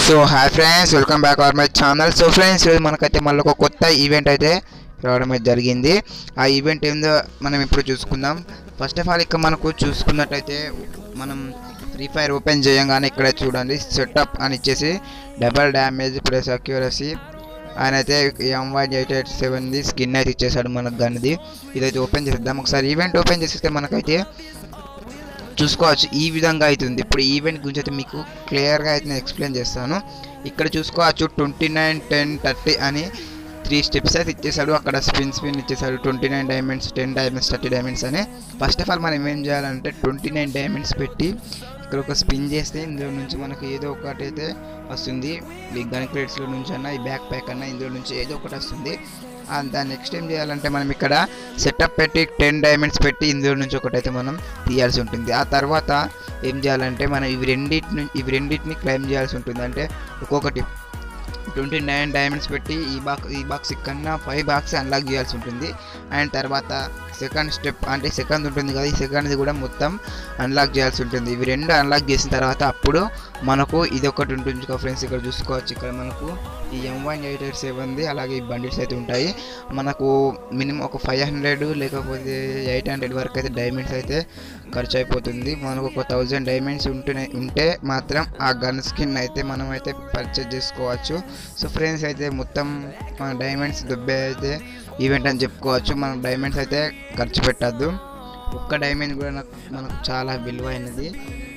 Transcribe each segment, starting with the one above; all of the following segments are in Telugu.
so hi friends welcome back our my channel so friends ఈరోజు మనకైతే మళ్ళీ ఒక కొత్త ఈవెంట్ అయితే రావడం అయితే జరిగింది ఆ ఈవెంట్ ఏందో మనం ఇప్పుడు చూసుకుందాం ఫస్ట్ ఆఫ్ ఆల్ ఇక్కడ మనకు చూసుకున్నట్టయితే మనం ఫ్రీ ఫైర్ ఓపెన్ చేయగానే ఇక్కడ చూడండి సెటప్ అని ఇచ్చేసి డబల్ డ్యామేజ్ ప్లస్ అక్యూరసీ ఆయన అయితే ఎంవై ఎయిట్ ఎయిట్ సెవెన్ది స్కిన్ అయితే ఇచ్చేసాడు మనకు దానిది ఇదైతే ఓపెన్ చేసేద్దాం ఒకసారి ఈవెంట్ ఓపెన్ చేసేస్తే మనకైతే చూసుకోవచ్చు ఈ విధంగా అవుతుంది ఇప్పుడు ఈవెంట్ గురించి అయితే మీకు క్లియర్గా అయితే నేను ఎక్స్ప్లెయిన్ చేస్తాను ఇక్కడ చూసుకోవచ్చు ట్వంటీ నైన్ టెన్ థర్టీ అని త్రీ స్టెప్స్ అయితే ఇచ్చేసాడు అక్కడ స్పిన్ స్పిన్ ఇచ్చేసాడు twenty nine diamonds ten diamonds thirty diamonds అని ఫస్ట్ ఆఫ్ ఆల్ మనం ఏం చేయాలంటే ట్వంటీ నైన్ డైమండ్స్ పెట్టి ఇక్కడ ఒక స్పిన్ చేస్తే ఇందులో నుంచి మనకు ఏదో ఒకటి అయితే వస్తుంది ఈ గన్ క్రేట్స్లో నుంచి అన్న ఈ బ్యాక్ ప్యాక్ అన్న ఇందులో నుంచి ఏదో ఒకటి వస్తుంది ఆ దాన్ని నెక్స్ట్ ఏం చేయాలంటే మనం ఇక్కడ సెటప్ పెట్టి టెన్ డైమండ్స్ పెట్టి ఇందులో నుంచి ఒకటైతే మనం తీయాల్సి ఉంటుంది ఆ తర్వాత ఏం చేయాలంటే మనం ఇవి రెండింటిని ఇవి రెండింటిని క్లైమ్ చేయాల్సి ఉంటుంది అంటే ఒక్కొక్కటి ట్వంటీ నైన్ డైమండ్స్ పెట్టి ఈ బాక్స్ ఈ బాక్స్ కన్నా ఫైవ్ బాక్స్ అన్లాక్ చేయాల్సి ఉంటుంది అండ్ తర్వాత సెకండ్ స్టెప్ అంటే సెకండ్ ఉంటుంది కదా ఈ సెకండ్ది కూడా మొత్తం అన్లాక్ చేయాల్సి ఉంటుంది ఇవి రెండు అన్లాక్ చేసిన తర్వాత అప్పుడు మనకు ఇది ఒకటి ఉంటుంది కదా ఫ్రెండ్స్ ఇక్కడ చూసుకోవచ్చు ఇక్కడ మనకు ఈ ఎం వన్ ఎయిట్ ఎయిట్ సెవెన్ది అలాగే ఈ బండిల్స్ అయితే ఉంటాయి మనకు మినిమం ఒక ఫైవ్ హండ్రెడ్ లేకపోతే ఎయిట్ హండ్రెడ్ వరకు అయితే డైమండ్స్ అయితే ఖర్చు అయిపోతుంది మనకు ఒక థౌజండ్ డైమండ్స్ ఉంటే ఉంటే మాత్రం ఆ గన్ స్కిన్ అయితే మనం అయితే పర్చేజ్ చేసుకోవచ్చు సో ఫ్రెండ్స్ అయితే మొత్తం మన డైమండ్స్ దుబ్బే అయితే ఈవెంట్ అని చెప్పుకోవచ్చు మనం డైమండ్స్ అయితే ఖర్చు పెట్టద్దు ఒక్క డైమండ్ కూడా నాకు మనకు చాలా విలువైనది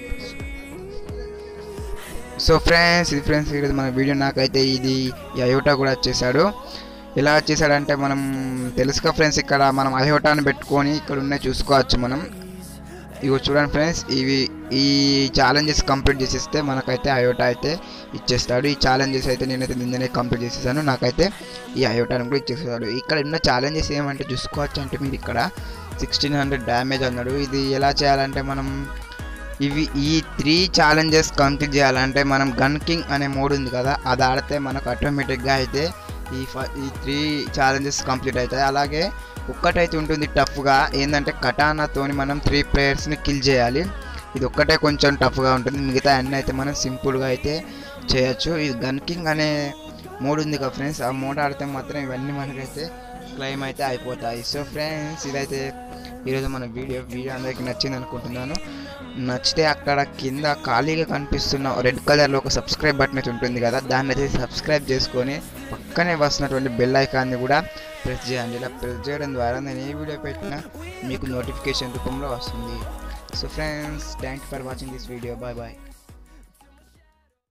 సో ఫ్రెండ్స్ ఇది ఫ్రెండ్స్ ఈరోజు మన వీడియో నాకైతే ఇది ఈ అయోటా కూడా వచ్చేసాడు ఎలా వచ్చేసాడంటే మనం తెలుసుగా ఫ్రెండ్స్ ఇక్కడ మనం అయోటాని పెట్టుకొని ఇక్కడ ఉన్నాయి చూసుకోవచ్చు మనం ఇగో చూడండి ఫ్రెండ్స్ ఇవి ఈ ఛాలెంజెస్ కంప్లీట్ చేసేస్తే మనకైతే అయోటా అయితే ఇచ్చేస్తాడు ఈ ఛాలెంజెస్ అయితే నేనైతే నిన్ననే కంప్లీట్ చేసేసాను నాకైతే ఈ అయోటాను కూడా ఇచ్చేస్తాడు ఇక్కడ ఉన్న ఛాలెంజెస్ ఏమంటే చూసుకోవచ్చు అంటే మీరు ఇక్కడ సిక్స్టీన్ హండ్రెడ్ డ్యామేజ్ అన్నాడు ఇది ఎలా చేయాలంటే మనం ఇవి ఈ త్రీ ఛాలెంజెస్ కంప్లీట్ చేయాలంటే మనం గన్ కింగ్ అనే మోడ్ ఉంది కదా అది ఆడితే మనకు ఆటోమేటిక్గా అయితే ఈ ఫ ఈ త్రీ ఛాలెంజెస్ కంప్లీట్ అవుతాయి అలాగే ఒక్కటైతే ఉంటుంది టఫ్గా ఏంటంటే కటానాతోని మనం త్రీ ప్లేయర్స్ని కిల్ చేయాలి ఇది ఒక్కటే కొంచెం టఫ్గా ఉంటుంది మిగతా అన్నీ అయితే మనం సింపుల్గా అయితే చేయొచ్చు ఇది గన్ కింగ్ అనే మోడ్ ఉంది కదా ఫ్రెండ్స్ ఆ మోడ్ ఆడితే మాత్రం ఇవన్నీ మనకైతే క్లైమ్ అయితే అయిపోతాయి సో ఫ్రెండ్స్ ఇదైతే ఈరోజు మన వీడియో వీడియో అందరికీ నచ్చింది అనుకుంటున్నాను నచ్చితే అక్కడ కింద ఖాళీగా కనిపిస్తున్న రెడ్ కలర్లో ఒక సబ్స్క్రైబ్ బటన్ అయితే ఉంటుంది కదా దాన్ని అయితే సబ్స్క్రైబ్ చేసుకొని పక్కనే వస్తున్నటువంటి బెల్ ఐకాన్ని కూడా ప్రెస్ చేయండి ఇలా ప్రెస్ చేయడం ద్వారా నేను ఏ వీడియో పెట్టినా మీకు నోటిఫికేషన్ రూపంలో వస్తుంది so friends thank for watching this video bye bye